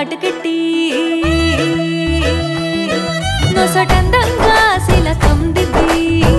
కాటుకెట్టి నొసటందంగా శిలకం దిద్ది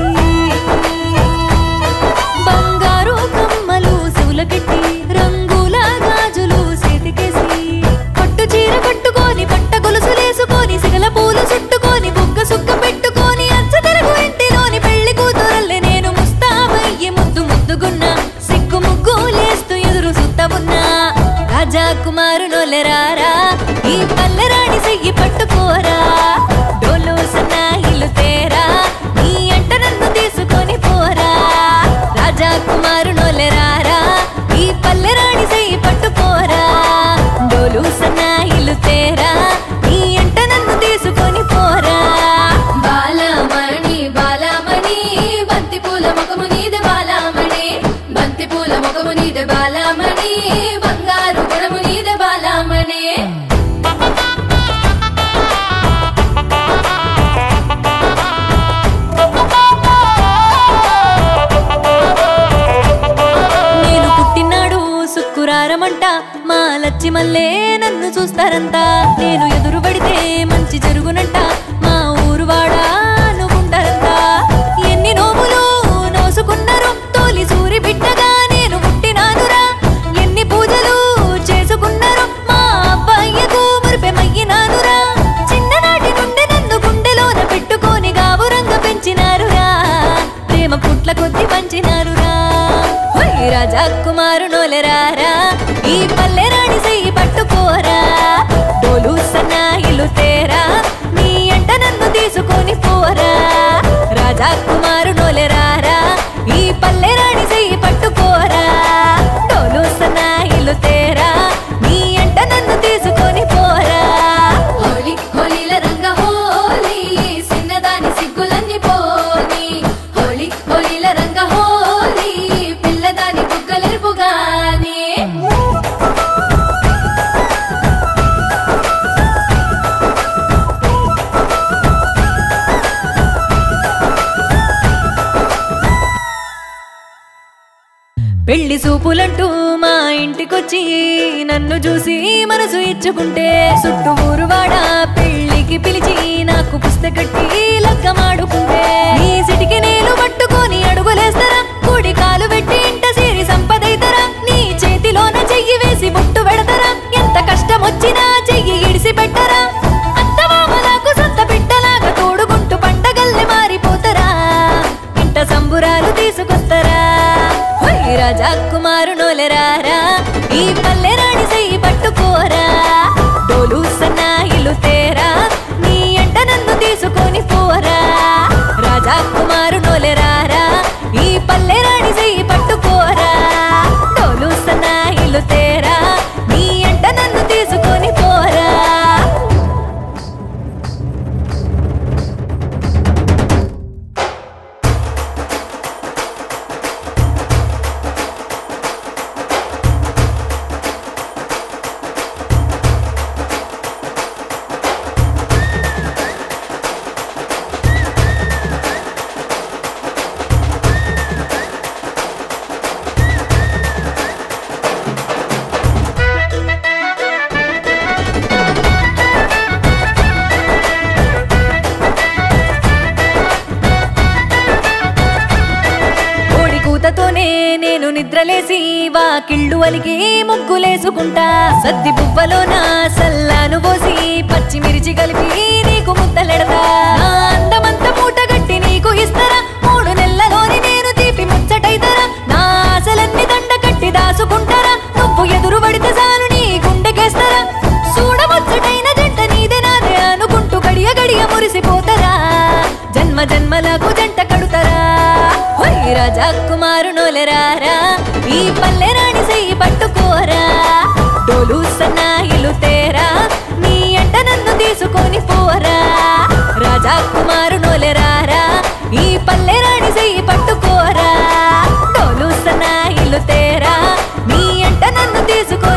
బంగారు కమ్మలు శివులకెట్టి రంగుల గాజులు చేతికేసి పట్టు చీర కట్టుకొని పట్ట గొలుసులేసుకొని సిగల పూలు చుట్టుకొని బుగ్గ సుక్క పెట్టుకొని అచ్చ తెలుగు ఇంటిలోని పెళ్లి కూతురల్లే నేను ముస్తాబయ్యి ముద్దు ముద్దుగున్నా సిగ్గు ముగ్గు లేస్తూ ఎదురు సుత్తమున్నా రాజా కుమారు నొలెరారా ఈ పల్లెరాణి సెయ్యి పట్టుకోరా డోలు సన్నాయిలు తేరా నీ అంట నన్ను తీసుకొని పోరా రాజా కుమారు నొలెరారా ఈ పల్లెరాణి సెయ్యి పట్టుకోరా డోలు సన్నాయిలు తేరా నీ అంట నన్ను తీసుకొని పోరా బాలమణి బాలమణి బంతి పూల ముఖము నీదే బాలమణి బంతి పూల ముఖము నీదే బాలమణి బంగారు గుణము నీదే బాలమణి నేను పుట్టినాడు సుక్కురారమంట మా లచ్చి మల్లే నన్ను చూస్తారంట నేను ఎదురు పడితే మంచి జరుగునంట మా ఊరు వాడా అనుకుంటారంట ఎన్ని నోములు నోసుకున్నారు తోలి సూరి బిడ్డగా నేను పుట్టినానురా ఎన్ని పూజలు చేసుకున్నారు మా అబ్బాయ్యకు మురిపెమయ్యినానురా చిన్ననాటి నుండి నన్ను గుండెలోన పెట్టుకొని గాబురంగా పెంచినారురా ప్రేమ పుట్ల కొద్ది పంచినారురా హోయ్ రాజా కుమారు నోలెరారా ఈ పల్లె రాణి సెయ్యి పట్టుకోరా డోలు సన్నాయిలు తేరా నీ అంట నన్ను తీసుకొని పోరా రాజా కుమారు నోలెరారా ఈ పల్లె రాణి సెయ్యి పట్టుకోరా డోలు సన్నాయిలు తేరా నీ అంట నన్ను తీసుకొని పోరా హోలీ హోలీల రంగ హోలీ చిన్నదాని సిగ్గులన్నీ పోని హోలీ హోలీల రంగ హోలీ పిల్లదాని బుగ్గలెరుపు గాని పెళ్లి సూపులంటూ మా ఇంటికొచ్చి నన్ను చూసి మనసు ఇచ్చుకుంటే చుట్టూ ఊరువాడ పెళ్లికి పిలిచి నాకు పుస్తకట్టి లగ్గమాడుకుంటే నీ సిటికి నేను పట్టుకొని అడుగులేస్తారా కూడి కాలు పెట్టి ఇంట సిరి సంపదైతరా నీ చేతిలోన చెయ్యి వేసి బుట్టు పెడతారా ఎంత కష్టం వచ్చినా చెయ్యి ఇడిసి పెట్టరా అత్తమామలకు సొంత బిడ్డలాగా తోడుకుంటూ పండగల్ని మారిపోతారా ఇంట సంబురాలు తీసుకొస్తారా హోయ్ రాజా కుమారు నోలెరారా ఈ పల్లె రాణి సెయ్యి పట్టుకోరా డోలు సన్నాయిలు తేరా నీ ఎంట నన్ను తీసుకొని పోరా రాజా కుమారు నోలెరారా ఈ పల్లె రాణి సెయ్యి పట్టుకోరా డోలు సన్నాయిలు తేరా నీ ఎంట నన్ను తీసుకొని పోరా కోడి కూతతోనే నేను నిద్రలేసి వాకిళ్ళు అలిగి ముగ్గులేసుకుంటా సద్ది బువ్వలోన సల్లాను పోసి పచ్చిమిర్చి కలిపి నీకు ముద్దలెడతా నా అందమంత మూట గట్టి నీకు ఇస్తారా మూడు నెలలోని నేను తీపి ముచ్చటైతరా నా ఆశలన్నీ దండ కట్టి దాసుకుంటారా నువ్వు ఎదురు పడితే చాలు నీ గుండెకేస్తారా చూడముచ్చటైన జంట నీదే నాదే అనుకుంటూ గడియ గడియ మురిసిపోతారా జన్మ జన్మలకు జంట కడుతారా హోయ్ రాజా కుమారు నోలెరారా ఈ పల్లె రాణి సెయ్యి పట్టుకోరా డోలు సన్నాయిలు తేరా నీ ఎంట నన్ను తీసుకొని పోరా రాజా కుమారు నోలెరారా ఈ పల్లె రాణి సెయ్యి పట్టుకోరా డోలు సన్నాయిలు తేరా నీ ఎంట నన్ను తీసుకొని